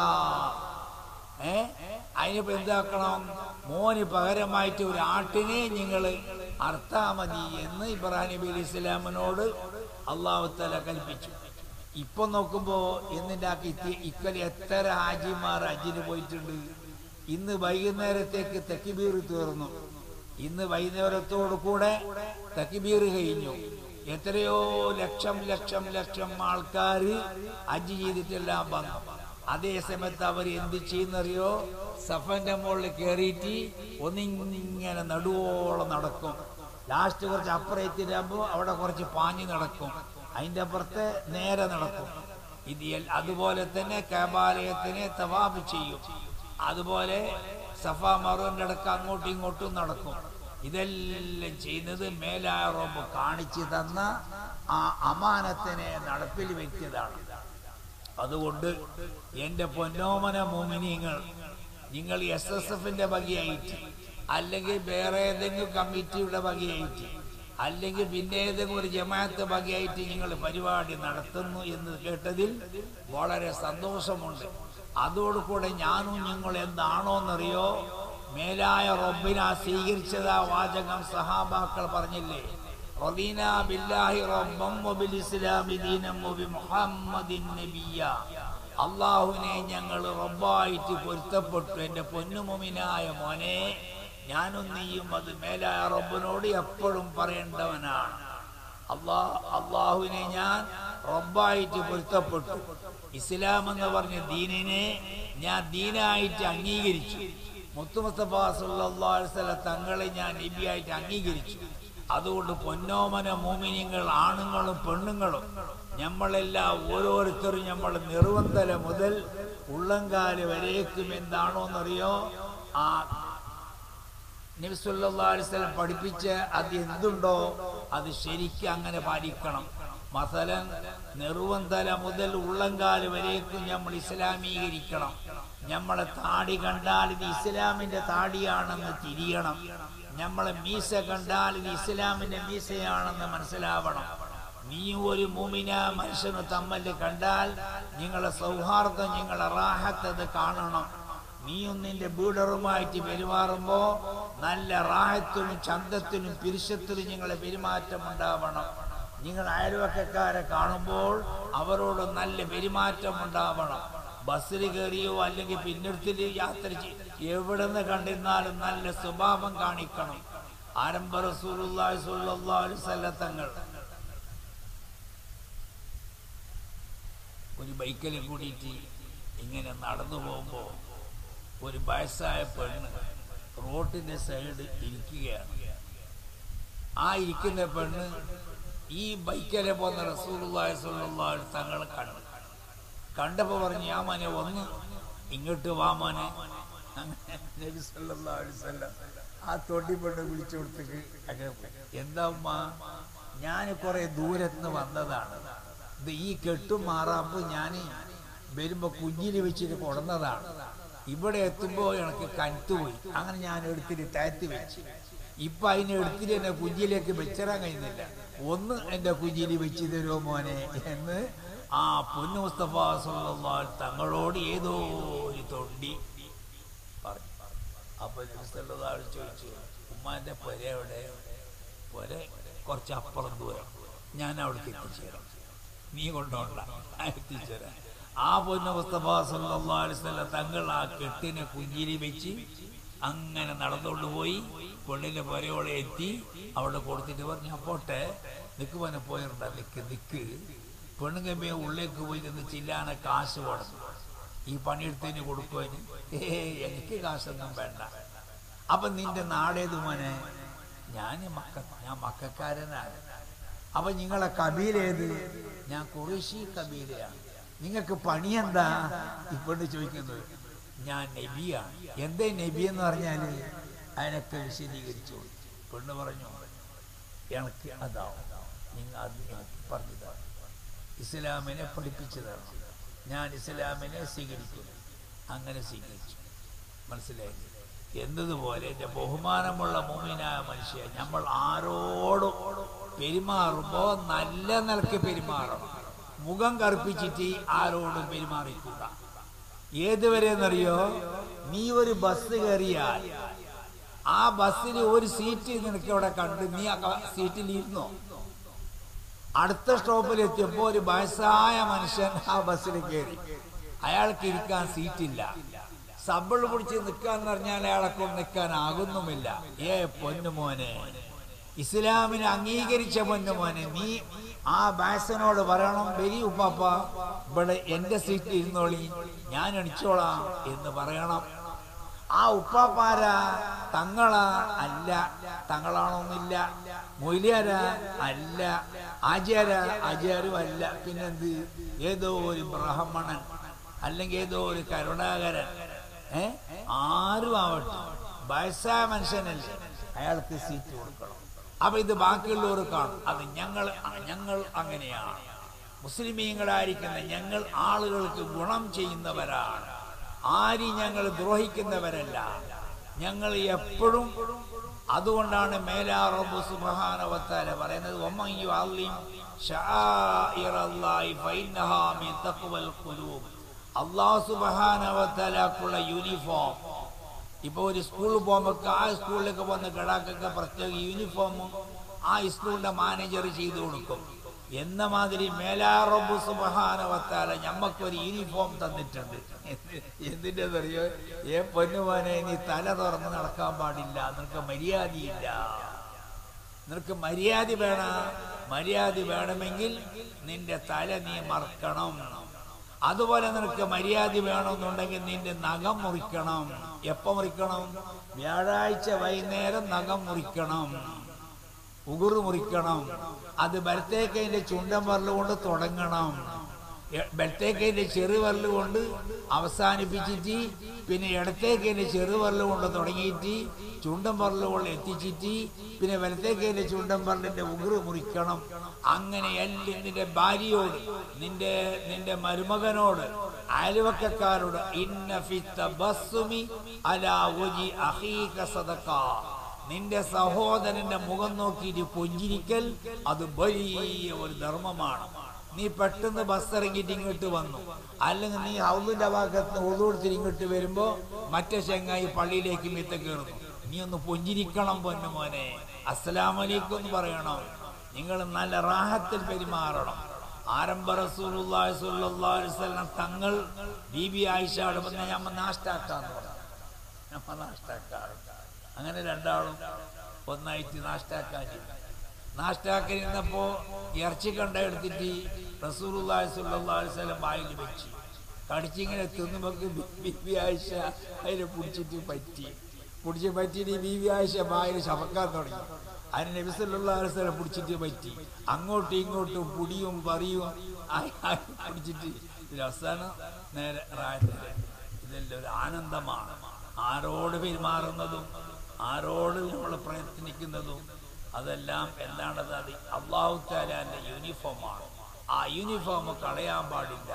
ഏ അതിനിപ്പോ എന്താക്കണം മോന് പകരമായിട്ട് ഒരു ആട്ടിനെ നിങ്ങൾ അർത്താ മതി എന്ന് ഇബ്രാഹിം നബി അലി ഇസ്ലാമിനോട് അള്ളാഹുത്തല കൽപ്പിച്ചു ഇപ്പൊ നോക്കുമ്പോ എന്നിന്റെ ഇക്കല് എത്ര ഹാജിമാർ ഹജ്ജിന് പോയിട്ടുണ്ട് ഇന്ന് വൈകുന്നേരത്തേക്ക് തെക്കിബീർ തീർന്നു ഇന്ന് വൈകുന്നേരത്തോടു കൂടെ തക്കിബീർ കഴിഞ്ഞു എത്രയോ ലക്ഷം ലക്ഷം ലക്ഷം ആൾക്കാർ ഹജ്ജ് ചെയ്തിട്ടെല്ലാം വന്നു അതേ സമയത്ത് അവർ എന്ത് ചെയ്യുന്നറിയോ സഫന്റെ മുകളിൽ കയറിയിട്ട് ഒന്നിങ്ങനെ നടുവോളം നടക്കും ലാസ്റ്റ് കുറച്ച് അപ്പുറത്തിലാകുമ്പോൾ അവിടെ കുറച്ച് പാഞ്ഞു നടക്കും അതിന്റെ അപ്പുറത്ത് നേരെ നടക്കും ഇത് എൽ- അതുപോലെ തന്നെ കബാലയത്തിനെ തവാബ് ചെയ്യും അതുപോലെ സഫ മറുവിന്റെ അടുക്ക് അങ്ങോട്ടും ഇങ്ങോട്ടും നടക്കും ഇതെല്ലാം ചെയ്യുന്നത് മേലായ റബ്ബ് കാണിച്ചു തന്ന ആ അമാനത്തിനെ നടപ്പിൽ വെച്ചതാണ് അതുകൊണ്ട് എൻ്റെ പൊന്നോമന മോമിനിയങ്ങൾ നിങ്ങൾ എസ് എസ് എഫിന്റെ വകയായിട്ട് അല്ലെങ്കിൽ വേറെ ഏതെങ്കിലും കമ്മിറ്റിയുടെ വകയായിട്ട് അല്ലെങ്കിൽ പിന്നെ ഏതെങ്കിലും ഒരു ജമാഅത്ത് വകയായിട്ട് നിങ്ങൾ പരിപാടി നടത്തുന്നു എന്ന് കേട്ടതിൽ വളരെ സന്തോഷമുണ്ട് അതോടുകൂടെ ഞാനും നിങ്ങൾ എന്താണോന്നറിയോ മേലായ റബ്ബിന സ്വീകരിച്ചത് ആ വാചകം സഹാബാക്കൾ പറഞ്ഞില്ലേ റദീന ബില്ലാഹി റബ്ബം വബിൽ ഇസ്ലാമി ദീനം വബി മുഹമ്മദിൻ നബിയ അള്ളാഹുവിനെ ഞങ്ങൾ റബ്ബായിട്ട് പൊരുത്തപ്പെട്ടു എൻ്റെ പൊന്നുമുമിനായ മോനെ ഞാനും നീയും അത് മേലായ റബ്ബിനോട് എപ്പോഴും പറയേണ്ടവനാണ് അള്ളാ അള്ളാഹുവിനെ ഞാൻ റബ്ബായിട്ട് പൊരുത്തപ്പെട്ടു ഇസ്ലാം എന്ന് പറഞ്ഞ ദീനിനെ ഞാൻ ദീനായിട്ട് അംഗീകരിച്ചു മുത്തുമുസ്തഫ സല്ലല്ലാഹു അലൈഹി വസല്ലം തങ്ങളെ ഞാൻ നബിയായിട്ട് അംഗീകരിച്ചു അതുകൊണ്ട് പൊന്നോമന മോമിനിയങ്ങൾ ആണുങ്ങളും പെണ്ണുങ്ങളും നമ്മളെല്ലാം ഓരോരുത്തരും നമ്മൾ നിറുവന്തല മുതൽ ഉള്ളങ്കാല് വരേക്കും എന്താണോന്നറിയോ ആ നബിസ്വല്ലാസ്ലം പഠിപ്പിച്ച് അത് എന്തുണ്ടോ അത് ശരിക്കും അങ്ങനെ പാലിക്കണം മസലൻ നെറുവന്തല മുതൽ ഉള്ളങ്കാല് വരേക്കും നമ്മൾ ഇസ്ലാമീകരിക്കണം നമ്മളെ താടി കണ്ടാൽ ഇത് ഇസ്ലാമിന്റെ താടിയാണെന്ന് തിരിയണം നമ്മളെ മീസ കണ്ടാൽ ഇത് ഇസ്ലാമിന്റെ മീസയാണെന്ന് മനസ്സിലാവണം നീ ഒരു മുമിന മനുഷ്യന് തമ്മിൽ കണ്ടാൽ നിങ്ങളെ സൗഹാർദ്ദം നിങ്ങളെ റാഹത്തത് കാണണം നീയും നിന്റെ ബീഡറുമായിട്ട് പെരുമാറുമ്പോ നല്ല റാഹത്തിനും ചന്തത്തിനും പിരിശത്തിനും നിങ്ങളെ പെരുമാറ്റം ഉണ്ടാവണം നിങ്ങൾ അയൽവക്കക്കാരെ കാണുമ്പോൾ അവരോട് നല്ല പെരുമാറ്റം ഉണ്ടാവണം ബസ്സിൽ കയറിയോ അല്ലെങ്കിൽ പിന്നിടത്തിൽ യാത്ര ചെയ് എവിടെ നിന്ന് കണ്ടിരുന്നാലും നല്ല സ്വഭാവം കാണിക്കണം ആരംഭ റസൂലുള്ളാഹി സ്വല്ലല്ലാഹു അലൈഹി വസല്ലം തങ്ങൾ ഒരു ബൈക്കിൽ കൂടിയിട്ട് ഇങ്ങനെ നടന്നു പോകുമ്പോൾ ഒരു വയസ്സായ പെണ്ണ് റോഡിന്റെ സൈഡ് ഇരിക്കുകയാണ് ആ ഇരിക്കുന്ന പെണ്ണ് ഈ ബൈക്കിലെ പോകുന്ന റസൂലുള്ളാഹി സ്വല്ലല്ലാഹു അലൈഹി തങ്ങൾ കണ്ടു കണ്ടപ്പോ പറഞ്ഞു ആ മോനെ ഒന്ന് ഇങ്ങോട്ട് വാ മോനെ അങ്ങനെ നബി സല്ലല്ലാഹു അലൈഹി വസല്ലം ആ തൊണ്ടി പെണ്ണ് വിളിച്ചു കൊടുത്തേക്ക് അങ്ങനെ പോയി. എന്താ ഉമ്മ ഞാൻ കുറെ ദൂരത്ത് വന്നതാണ് ഇത് ഈ കെട്ടും മാറാമ്പോ ഞാൻ വരുമ്പോ കുഞ്ഞിൽ വെച്ചിട്ട് കൊടന്നതാണ് ഇവിടെ എത്തുമ്പോ എനിക്ക് കനുത്തുപോയി അങ്ങനെ ഞാൻ എടുത്തിട്ട് താഴ്ത്തി വെച്ച് ഇപ്പൊ അതിനെ എടുത്തിട്ട് എന്നെ കുഞ്ഞിലേക്ക് വെച്ചിടാൻ കഴിയുന്നില്ല ഒന്ന് എന്റെ കുഞ്ഞിൽ വെച്ച് തരുമോ മോനെ എന്ന് ആ പൊന്നു മുസ്തഫ സല്ലല്ലാഹു അലൈഹി തങ്ങളോട് ഏതോ ഒരു തൊണ്ടി പറഞ്ഞു അപ്പൊ നബി സല്ലല്ലാഹു അലൈഹി ചോദിച്ചു ഉമ്മാന്റെ പുര എവിടെ പുര കുറച്ച് അപ്പുറം ദൂരം ഞാൻ അവിടേക്ക് എത്തിച്ചേരാം നീ കൊണ്ടോണ്ട ഞാൻ എത്തിച്ചേരാം ആ പൊന്ന മുസ്തഫ സല്ലല്ലാഹു അലൈഹി വസല്ലം തങ്ങൾ ആ കെട്ടിനെ കുഞ്ഞിരി വെച്ച് അങ്ങനെ നടന്നുകൊണ്ട് പോയി പെണ്ണിന്റെ പുരയോടെ എത്തി അവിടെ കൊടുത്തിട്ട് പറഞ്ഞു "ഞാൻ പോട്ടെ നിക്ക് പനെ പോയിരുന്ന നിക്ക് നിക്ക് പെണ്ണുങ്ങമ്മയെ ഉള്ളിലേക്ക് പോയി നിന്ന് ചില്ലാനെ കാശ് കൊടുത്തു ഈ പണിയെടുത്തതിന് കൊടുക്കുവാന് ഏ എനിക്ക് കാശൊന്നും വേണ്ട അപ്പൊ നിന്റെ നാടേത് മോനെ ഞാൻ മക്ക ഞാൻ മക്കാരനാണ് അപ്പൊ നിങ്ങളെ കബീലേത് ഞാൻ കുറേശി കബീലയാണ് നിങ്ങൾക്ക് പണിയെന്താ ഇപ്പോണ്ട് ചോദിക്കുന്നത് ഞാൻ നബിയാണ് എന്തേ നബി എന്ന് പറഞ്ഞാല് അതിനൊക്കെ വിശദീകരിച്ചു പെണ്ണ് പറഞ്ഞു എനിക്ക് അതാവും നിങ്ങൾ അത് എനിക്ക് പറഞ്ഞു തരണം ഇസ്ലാമിനെ പഠിപ്പിച്ചു തരണം ഞാൻ ഇസ്ലാമിനെ സ്വീകരിക്കുന്നു അങ്ങനെ സ്വീകരിച്ചു മനസ്സിലായി എന്നതുപോലെ എൻ്റെ ബഹുമാനമുള്ള മോമിനായ മനുഷ്യ നമ്മൾ ആരോടും പെരുമാറുമ്പോൾ നല്ല നിലക്ക് പെരുമാറണം മുഖം കറുപ്പിച്ചിട്ട് ആരോടും പെരുമാറിക്കൂട ഏതുവരെ എന്നറിയോ നീ ഒരു ബസ് കയറിയാൽ ആ ബസ്സിൽ ഒരു സീറ്റ് നിനക്ക് അവിടെ കണ്ട് നീ ആ സീറ്റിൽ ഇരുന്നോ അടുത്ത സ്റ്റോപ്പിൽ എത്തിയപ്പോ ഒരു വയസ്സായ മനുഷ്യൻ ആ ബസ്സിൽ കയറി അയാൾക്ക് ഇരിക്കാൻ സീറ്റില്ല സബിൾ പിടിച്ച് നിൽക്കാന്ന് പറഞ്ഞാൽ അയാളെ കൊണ്ട് നിൽക്കാനാകുന്നുമില്ല ഏ പൊന്നുമോനെ ഇസ്ലാമിനെ അംഗീകരിച്ച പൊന്നുമോനെ നീ ആ ബാസനോട് പറയണം ബലി ഉപ്പാപ്പ ഇവിടെ എന്റെ സീറ്റിൽ ഇരുന്നോളി ഞാൻ എണിച്ചോളാം എന്ന് പറയണം ആ ഉപ്പാപ്പാര തങ്ങളാ അല്ല തങ്ങളാണോന്നില്ല മൊയ്ലിയാര അല്ല ആചാര ആചാരും അല്ല പിന്നെന്ത് ഏതോ ഒരു ബ്രാഹ്മണൻ അല്ലെങ്കിൽ ഏതോ ഒരു കരുണാകരൻ ഏ ആരും ആവട്ടെ വയസ്സായ മനുഷ്യനല്ലേ അയാൾക്ക് സീറ്റ് കൊടുക്കണം അപ്പൊ ഇത് ബാക്കിയുള്ളവർ കാണും അത് ഞങ്ങൾ ഞങ്ങൾ അങ്ങനെയാണ് മുസ്ലിമീങ്ങളായിരിക്കുന്ന ഞങ്ങൾ ആളുകൾക്ക് ഗുണം ചെയ്യുന്നവരാണ് ആരും ഞങ്ങൾ ദ്രോഹിക്കുന്നവരല്ല ഞങ്ങൾ എപ്പോഴും അതുകൊണ്ടാണ് മേലാ റബ്ബു സുബ്ഹാനഹു പറയുന്നത് വമൻ യുഅല്ലിം ശആഇറല്ലാഹി ഫഇന്നഹാ മിൻ തഖ്വൽ ഖുലൂബ് അല്ലാഹു സുബ്ഹാനഹു വതആലക്കുള്ള യൂണിഫോം ഇപ്പൊ ഒരു സ്കൂളിൽ പോകുമ്പോൾ ആ സ്കൂളിലേക്ക് വന്ന് കിടാക്കൊക്കെ പ്രത്യേക യൂണിഫോമും ആ സ്കൂളിന്റെ മാനേജർ ചെയ്തു കൊടുക്കും എന്ന മാതിരി മേലാറബു സുബഹാനവത്താല ഞമ്മക്കൊരു യൂണിഫോം തന്നിട്ടുണ്ട് എന്തിന്റെ അറിയോ ഏ പൊന്നുമോനെ നീ തല തുറന്ന് നടക്കാൻ പാടില്ല നിനക്ക് മര്യാദയില്ല നിനക്ക് മര്യാദ വേണ മര്യാദ വേണമെങ്കിൽ നിന്റെ തല നീ മറക്കണം അതുപോലെ നിനക്ക് മര്യാദ വേണമെന്നുണ്ടെങ്കിൽ നിന്റെ നഖം മുറിക്കണം എപ്പോ മുറിക്കണം വ്യാഴാഴ്ച വൈകുന്നേരം നഖം മുറിക്കണം ഉകുറ് മുറിക്കണം അത് ബലത്തേക്കതിന്റെ ചുണ്ടൻ വരല് കൊണ്ട് തുടങ്ങണം ബലത്തേക്കതിന്റെ ചെറുവരൽ കൊണ്ട് അവസാനിപ്പിച്ചിട്ട് പിന്നെ ഇടത്തേക്കതിന്റെ ചെറുവരൽ കൊണ്ട് തുടങ്ങിയിട്ട് ചുണ്ടൻ വരൽ കൊണ്ട് എത്തിച്ചിട്ട് പിന്നെ വലത്തേക്കതിന്റെ ചുണ്ടൻ വരലിന്റെ ഉകുറ് മുറിക്കണം അങ്ങനെ എല്ലാം നിന്റെ ഭാര്യയോട് നിന്റെ നിന്റെ മരുമകനോട് അയൽവക്കക്കാരോട് ഇന്ന ഫിത്ത ബസ്സുമി അലാ വജി അഹീക സദഖ നിന്റെ സഹോദരന്റെ മുഖം നോക്കിയിട്ട് പുഞ്ചിരിക്കൽ അത് വലിയ ഒരു ധർമ്മമാണ് നീ പെട്ടെന്ന് ബസ് ഇറങ്ങിയിട്ട് ഇങ്ങോട്ട് വന്നു അല്ലെങ്കിൽ നീ ഹൗലിന്റെ ഭാഗത്ത് ഒതുകൊടുത്തിട്ട് ഇങ്ങോട്ട് വരുമ്പോ മറ്റേ ചെങ്ങായി പള്ളിയിലേക്ക് മിത്ത കയറുന്നു നീ ഒന്ന് പുഞ്ചിരിക്കണം പൊന്നു മോനെ അസ്സലാമലൈക്കും എന്ന് പറയണം നിങ്ങൾ നല്ല റാഹത്തിൽ പെരുമാറണം ആരംഭ റസൂലുള്ളാഹി സ്വല്ലല്ലാഹു അലൈഹി വസല്ലം തങ്ങൾ ബീബി ആയിഷയോട് പറഞ്ഞ ഞമ്മ നാഷ്ടാക്കാന്ന് പറഞ്ഞു ഞമ്മ നാഷ്ടാക്കാറുണ്ട് അങ്ങനെ രണ്ടാളും ഒന്നായിട്ട് നാഷ്ടാക്കാൻ നാഷ്ടാക്കിരുന്നപ്പോ ഇറച്ചി കണ്ട എടുത്തിട്ട് റസൂലുള്ളാഹി സ്വല്ലല്ലാഹു അലൈഹി വസല്ലം വായിൽ വെച്ച് കടിച്ചിങ്ങനെ തിന്നുമ്പോൾ ബീബി ആയിഷ അതിനെ പിടിച്ചിട്ട് പറ്റി പിടിച്ച് പറ്റിയിട്ട് ഈ ബീബി ആയിഷ വായിൽ ശവക്കാൻ തുടങ്ങി അതിന് നബി സല്ലല്ലാഹു അലൈഹി വസല്ലം പിടിച്ചിട്ട് പറ്റി അങ്ങോട്ടും ഇങ്ങോട്ടും പുടിയും പറിയും ആയി ആയി പിടിച്ചിട്ട് ഇത് അവസാനം നേരെ റായത്തില് ഇതെല്ലാം ഒരു ആനന്ദമാണ് ആരോട് പെരുമാറുന്നതും ആരോട് നമ്മൾ പ്രയത്നിക്കുന്നതും അതെല്ലാം എന്താണത് അത് അള്ളാഹു താലാന്റെ യൂണിഫോമാണ് ആ യൂണിഫോം കളയാൻ പാടില്ല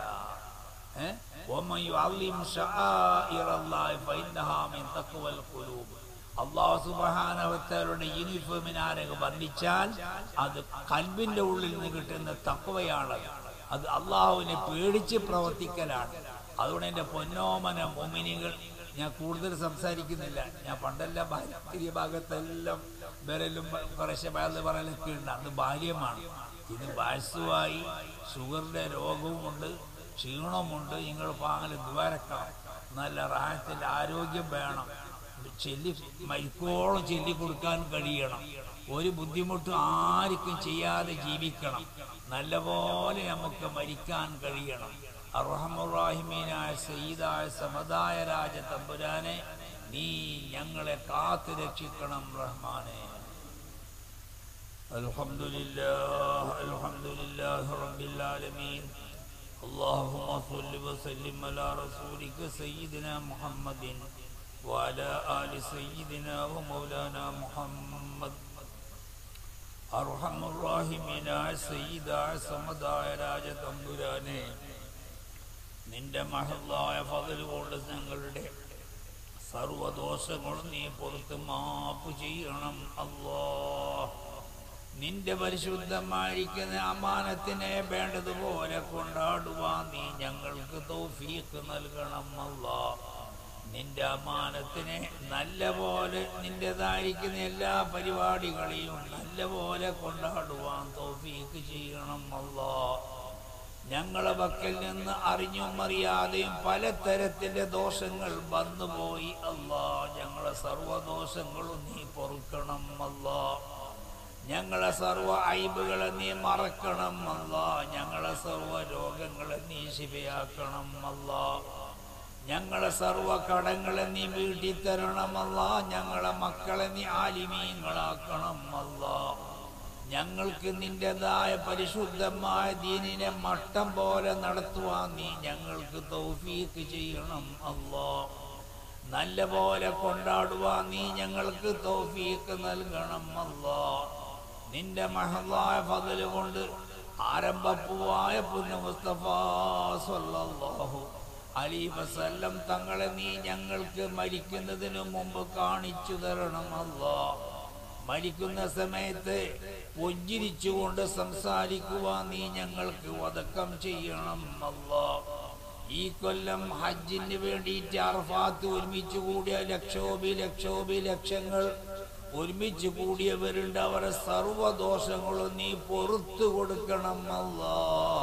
ഏ? وَمَنْ يُعَظِّمْ شَعَائِرَ اللَّهِ فَإِنَّهَا مِنْ تَقْوَى الْقُلُوبِ അള്ളാഹു സുബഹാനവത്തരുടെ യൂണിഫോമിനെ ആരെങ്കിലും വർണ്ണിച്ചാൽ അത് കൽബിന്റെ ഉള്ളിൽ നിന്ന് കിട്ടുന്ന തക്കവയാണ് അത് അള്ളാഹുവിനെ പേടിച്ച് പ്രവർത്തിക്കലാണ് അതുകൊണ്ട് എൻ്റെ പൊന്നോമന മൊമിനികൾ ഞാൻ കൂടുതൽ സംസാരിക്കുന്നില്ല ഞാൻ പണ്ടെല്ലാം ഭാര്യ ഭാഗത്തെല്ലാം വിരലും കുറേശ്ശെ വേറെ പറയലൊക്കെ ഉണ്ട് അത് ബാല്യമാണ് ഇത് വയസ്സുമായി ഷുഗറിന്റെ രോഗവുമുണ്ട് ക്ഷീണമുണ്ട് നിങ്ങൾ പാങ്ങൽ ദ്വാരക്കണം നല്ല റാഹത്തിൽ ആരോഗ്യം വേണം ചൊല്ലി മരിക്കോളം ചൊല്ലിക്കൊടുക്കാൻ കഴിയണം ഒരു ബുദ്ധിമുട്ടും ആർക്കും ചെയ്യാതെ ജീവിക്കണം നല്ലപോലെ നമുക്ക് മരിക്കാൻ കഴിയണം അർഹമുറാഹിമീനായ സയ്യിദായ സമതായ രാജ തമ്പുരാനെ നീ ഞങ്ങളെ കാത്തു രക്ഷിക്കണം റഹ്മാനെ الحمد لله الحمد لله رب العالمين اللهم صل وسلم على رسولك سيدنا محمد وعلى آل سيدنا ومولانا محمد أرحم الراحمين سيدا സമതായ രാജ തമ്പുരാനെ നിന്റെ മഹല്ലായ ഫതിൽ കൊണ്ട് ഞങ്ങളുടെ സർവദോഷങ്ങളും നീ പുറത്ത് മാപ്പ് ചെയ്യണം അല്ലാ നിന്റെ പരിശുദ്ധമായിരിക്കുന്ന അമാനത്തിനെ വേണ്ടതുപോലെ കൊണ്ടാടുവാൻ നീ ഞങ്ങൾക്ക് തൗഫീഖ് നൽകണം അല്ലാ നിന്റെ അമാനത്തിനെ നല്ല പോലെ നിന്റേതായിരിക്കുന്ന എല്ലാ പരിപാടികളെയും നല്ല പോലെ കൊണ്ടാടുവാൻ തൗഫീഖ് ചെയ്യണം അല്ലാ ഞങ്ങളെ പക്കൽ നിന്ന് അറിഞ്ഞും അറിയാതെയും പലതരത്തിലെ ദോഷങ്ങൾ വന്നുപോയി അല്ലാ ഞങ്ങളെ സർവദോഷങ്ങളും നീ പൊറുക്കണം അല്ലാ ഞങ്ങളെ സർവ ഐബുകളെ നീ മറക്കണം അല്ല ഞങ്ങളെ സർവ രോഗങ്ങളെ നീ ശിവയാക്കണം അല്ല ഞങ്ങളെ സർവ കടങ്ങളെ നീ വീട്ടി തരണമല്ല ഞങ്ങളെ മക്കളെ നീ ആലിമീങ്ങളാക്കണം അല്ല ഞങ്ങൾക്ക് നിന്റേതായ പരിശുദ്ധമായ ദീനിനെ മട്ടം പോലെ നടത്തുവാൻ നീ ഞങ്ങൾക്ക് തൗഫീക്ക് ചെയ്യണം അല്ലാ നല്ല പോലെ കൊണ്ടാടുവാൻ നീ ഞങ്ങൾക്ക് തൗഫീക്ക് നൽകണം അല്ലാ നിന്റെ മഹദായ ഫതല് കൊണ്ട് ആരംഭപ്പുവായ പുന്ന മുസ്തഫ സല്ലല്ലാഹു അലി വസല്ലം തങ്ങളെ നീ ഞങ്ങൾക്ക് മരിക്കുന്നതിന് മുമ്പ് കാണിച്ചു തരണം അല്ലാ മരിക്കുന്ന സമയത്ത് പുഞ്ചിരിച്ചുകൊണ്ട് സംസാരിക്കുവാൻ നീ ഞങ്ങൾക്ക് വതക്കം ചെയ്യണം അല്ലാ ഈ കൊല്ലം ഹജ്ജിന് വേണ്ടിയിട്ട് അർഫാത്ത് ഒരുമിച്ച് കൂടിയ ലക്ഷോപി ലക്ഷോപി ലക്ഷങ്ങൾ ഒരുമിച്ച് കൂടിയവരുണ്ട് അവരെ സർവദോഷങ്ങളും നീ പൊറത്തു കൊടുക്കണം അല്ലാ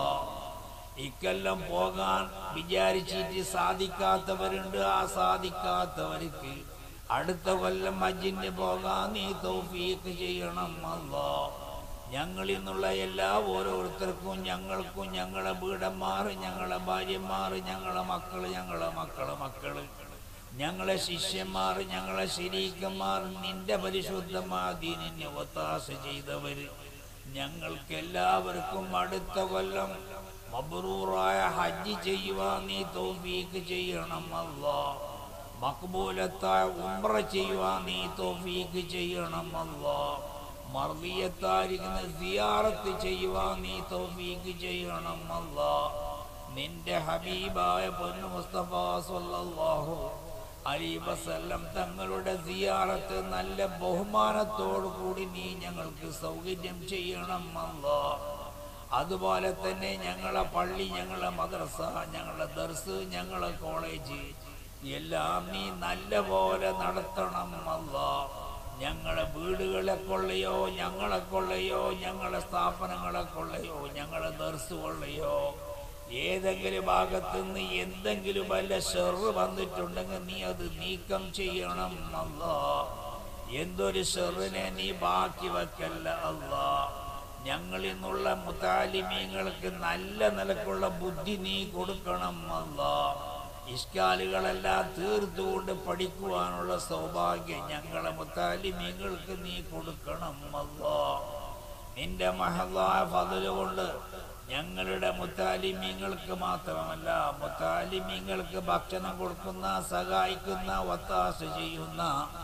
ഇക്കൊല്ലം പോകാൻ വിചാരിച്ചിട്ട് സാധിക്കാത്തവരുണ്ട് ആ സാധിക്കാത്തവർക്ക് അടുത്ത കൊല്ലം ഹജ്ജിന് പോകാൻ നീ തൗഫീക്ക് ചെയ്യണം അല്ലാ ഞങ്ങളിൽ നിന്നുള്ള എല്ലാ ഓരോരുത്തർക്കും ഞങ്ങൾക്കും ഞങ്ങളെ വീടന്മാർ ഞങ്ങളെ ഭാര്യമാർ ഞങ്ങളെ മക്കൾ ഞങ്ങളെ മക്കളെ മക്കള് ഞങ്ങളെ ശിഷ്യന്മാർ ഞങ്ങളെ ശരീക്കന്മാർ നിന്റെ പരിശുദ്ധമായ ദീനിനെ ഒത്താശ ചെയ്തവര് ഞങ്ങൾക്ക് എല്ലാവർക്കും അടുത്ത കൊല്ലം മബ്രൂറായ ഹജ്ജ് ചെയ്യുവാൻ നീ തൗഫീക്ക് ചെയ്യണം അല്ലാ മക്ബൂലത്തായ ഉംറ ചെയ്യുവാൻ നീ തൗഫീക്ക് ചെയ്യണം അല്ലാ മർദിയത്തായിരിക്കുന്ന സിയാറത്ത് ചെയ്യുവാൻ നീ തൗഫീക്ക് ചെയ്യണം അല്ലാ നിന്റെ ഹബീബായ പൊന്നു മുസ്തഫ സല്ലല്ലാഹു അലൈഹി വസല്ലം തങ്ങളുടെ സിയാറത്ത് നല്ല ബഹുമാനത്തോടു കൂടി നീ ഞങ്ങൾക്ക് സൗകര്യം ചെയ്യണം അല്ലാ അതുപോലെ തന്നെ ഞങ്ങളെ പള്ളി ഞങ്ങളെ മദ്രസ ഞങ്ങളെ ദർസ് ഞങ്ങളെ കോളേജ് എല്ലാം നീ നല്ല പോലെ നടത്തണം അല്ലാ ഞങ്ങളെ വീടുകളെ കൊള്ളയോ ഞങ്ങളെ കൊള്ളയോ ഞങ്ങളെ സ്ഥാപനങ്ങളെ കൊള്ളയോ ഞങ്ങളെ ദർസ് കൊള്ളയോ ഏതെങ്കിലും ഭാഗത്ത് നിന്ന് എന്തെങ്കിലും വല്ല ഷെറ് വന്നിട്ടുണ്ടെങ്കിൽ നീ അത് നീക്കം ചെയ്യണം അല്ലാ എന്തൊരു ഷെറിനെ നീ ബാക്കി വെക്കല്ല അല്ലാ ഞങ്ങളിൽ നിന്നുള്ള മുത്താലിമീങ്ങൾക്ക് നല്ല നിലക്കുള്ള ബുദ്ധി നീ കൊടുക്കണം അല്ലാ ഇഷ്കാലുകളെല്ലാം തീർത്തുകൊണ്ട് പഠിക്കുവാനുള്ള സൗഭാഗ്യം ഞങ്ങളെ മുത്താലിമീങ്ങൾക്ക് നീ കൊടുക്കണം അല്ലാ നിന്റെ മഹദായ ഫതല് കൊണ്ട് ഞങ്ങളുടെ മുത്താലിമീങ്ങൾക്ക് മാത്രമല്ല മുത്താലിമീങ്ങൾക്ക് ഭക്ഷണം കൊടുക്കുന്ന സഹായിക്കുന്ന ഒത്താശ ചെയ്യുന്ന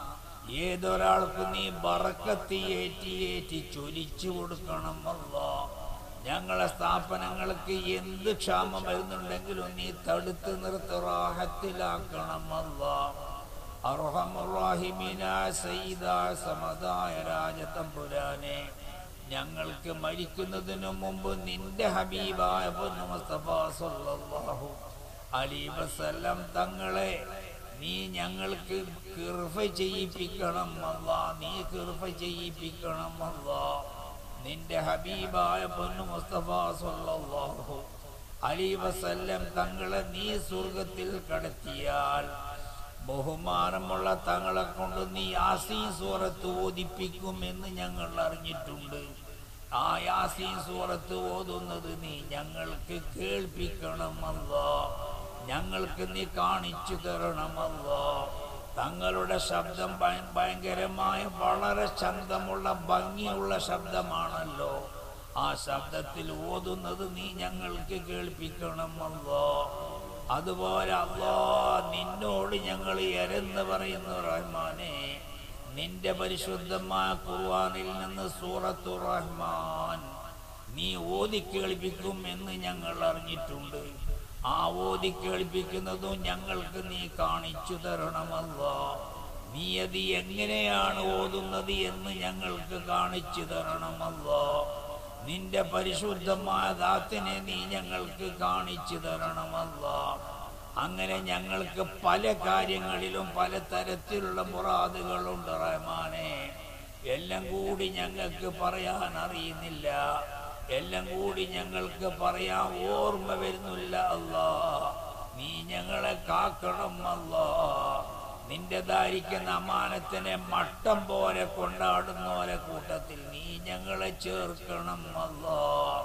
ഏതൊരാൾക്കും നീ ബറക്കത്തി ഏറ്റി ഏറ്റി ചൊലിച്ചു കൊടുക്കണം അല്ലാ ഞങ്ങളെ സ്ഥാപനങ്ങൾക്ക് എന്ത് ക്ഷാമം വരുന്നുണ്ടെങ്കിലും നീ തടുത്ത് നിർത്തി റാഹത്തിലാക്കണം അല്ലാ അർഹമുറാഹിമീനായ സയ്യിദായ സമതായ രാജതമ്പുരാനെ ഞങ്ങൾക്ക് മരിക്കുന്നതിനു മുമ്പ് നിന്റെ ഹബീബായ പൊന്നു മുസ്തഫ സല്ലല്ലാഹു അലൈഹി വസല്ലം തങ്ങളെ നീ ഞങ്ങൾക്ക് കിർഫ ചെയ്യിപ്പിക്കണം അല്ലാ നീ കിർഫ ചെയ്യിപ്പിക്കണം അല്ലാ നിന്റെ ഹബീബായ പൊന്നു മുസ്തഫ സല്ലല്ലാഹു അലൈഹി വസല്ലം തങ്ങളെ നീ സ്വർഗത്തിൽ കടത്തിയാൽ ബഹുമാനമുള്ള തങ്ങളെ കൊണ്ട് നീ യാസീൻ സൂറത്ത് ഓദിപ്പിക്കും എന്ന് ഞങ്ങൾ അറിഞ്ഞിട്ടുണ്ട് ആ യാസീൻ സൂറത്ത് ഓതുന്നത് നീ ഞങ്ങൾക്ക് കേൾപ്പിക്കണമല്ലോ ഞങ്ങൾക്ക് നീ കാണിച്ചു തരണമല്ലോ തങ്ങളുടെ ശബ്ദം ഭയ- ഭയങ്കരമായ വളരെ ശബ്ദമുള്ള ഭംഗിയുള്ള ശബ്ദമാണല്ലോ ആ ശബ്ദത്തിൽ ഓതുന്നത് നീ ഞങ്ങൾക്ക് കേൾപ്പിക്കണമല്ലോ അതുപോലെ അല്ലോ നിന്നോട് ഞങ്ങൾ എരെന്ന് പറയുന്നു റഹ്മാനെ നിന്റെ പരിശുദ്ധമായ ഖുർആനിൽ നിന്ന് സൂറത്തു റഹ്മാൻ നീ ഓതി കേൾപ്പിക്കും എന്ന് ഞങ്ങൾ അറിഞ്ഞിട്ടുണ്ട് ആ ഓതി കേൾപ്പിക്കുന്നതും ഞങ്ങൾക്ക് നീ കാണിച്ചു തരണമല്ലോ നീ അത് എങ്ങനെയാണ് ഓതുന്നത് എന്ന് ഞങ്ങൾക്ക് കാണിച്ചു തരണമല്ലോ നിന്റെ പരിശുദ്ധമായ ദാത്തിനെ നീ ഞങ്ങൾക്ക് കാണിച്ചു തരണമല്ലോ അങ്ങനെ ഞങ്ങൾക്ക് പല കാര്യങ്ങളിലും പല തരത്തിലുള്ള മുറാദുകളുണ്ട് റഹ്മാനെ എല്ലാം കൂടി ഞങ്ങൾക്ക് പറയാൻ അറിയുന്നില്ല എല്ലാം കൂടി ഞങ്ങൾക്ക് പറയാൻ ഓർമ്മ വരുന്നില്ല അല്ലാ നീ ഞങ്ങളെ കാക്കണം അല്ലാ നിന്റേതായിരിക്കുന്ന അമാനത്തിനെ മട്ടം പോലെ കൊണ്ടാടുന്നവരെ കൂട്ടത്തിൽ നീ ഞങ്ങളെ ചേർക്കണം അല്ലാ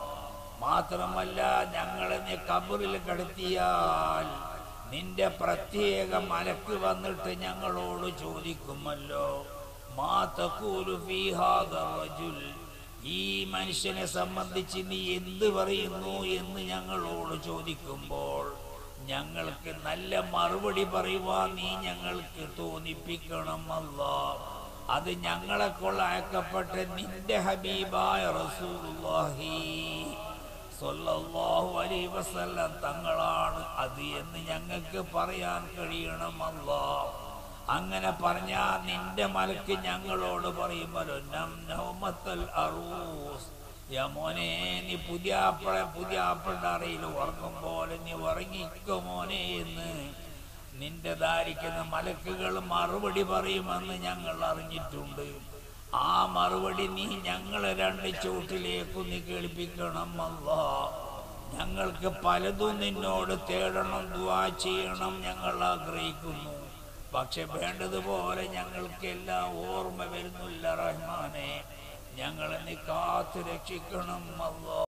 മാത്രമല്ല ഞങ്ങളെ നീ കബറിൽ കടത്തിയാൽ നിന്റെ പ്രത്യേക മലക്ക് വന്നിട്ട് ഞങ്ങളോട് ചോദിക്കുമല്ലോ മാ തഖൂലു ഫീ ഹാദാ റജുൽ ഈ മനുഷ്യനെ സംബന്ധിച്ച് നീ എന്ത് പറയുന്നു എന്ന് ഞങ്ങളോട് ചോദിക്കുമ്പോൾ ഞങ്ങൾക്ക് നല്ല മറുപടി പറയുവാൻ നീ ഞങ്ങൾക്ക് തോന്നിപ്പിക്കണം അല്ലാ അത് ഞങ്ങളെ കൊള്ള അയക്കപ്പെട്ട നിന്റെ ഹബീബായ റസൂലുള്ളാഹി സ്വല്ലല്ലാഹു അലൈഹി വസല്ലം തങ്ങളാണ് അത് എന്ന് ഞങ്ങൾക്ക് പറയാൻ കഴിയണമല്ലോ അങ്ങനെ പറഞ്ഞാ നിന്റെ മലക്ക് ഞങ്ങളോട് പറയുമല്ലോ നം നൗമത്തൽ അറൂസ് യാ മോനെ നീ പുതിയ ആപ്പിള പുതിയ ആപ്പിളുടെ അറിയിൽ ഉറങ്ങും പോലെ നീ ഉറങ്ങിക്കോ മോനെ എന്ന് നിന്റെ ധാരിക്കുന്ന മലക്കുകൾ മറുപടി പറയുമെന്ന് ഞങ്ങൾ അറിഞ്ഞിട്ടുണ്ട് ആ മറുപടി നീ ഞങ്ങളെ രണ്ട് ചൂട്ടിലേക്ക് നീ കേൾപ്പിക്കണം അല്ലാ ഞങ്ങൾക്ക് പലതും നിന്നോട് തേടണം ദുവാ ചെയ്യണം ഞങ്ങൾ ആഗ്രഹിക്കുന്നു പക്ഷെ വേണ്ടതുപോലെ ഞങ്ങൾക്ക് എല്ലാം ഓർമ്മ വരുന്നില്ല റഹ്മാനെ ഞങ്ങളെ നീ കാത്തു രക്ഷിക്കണം അല്ലോ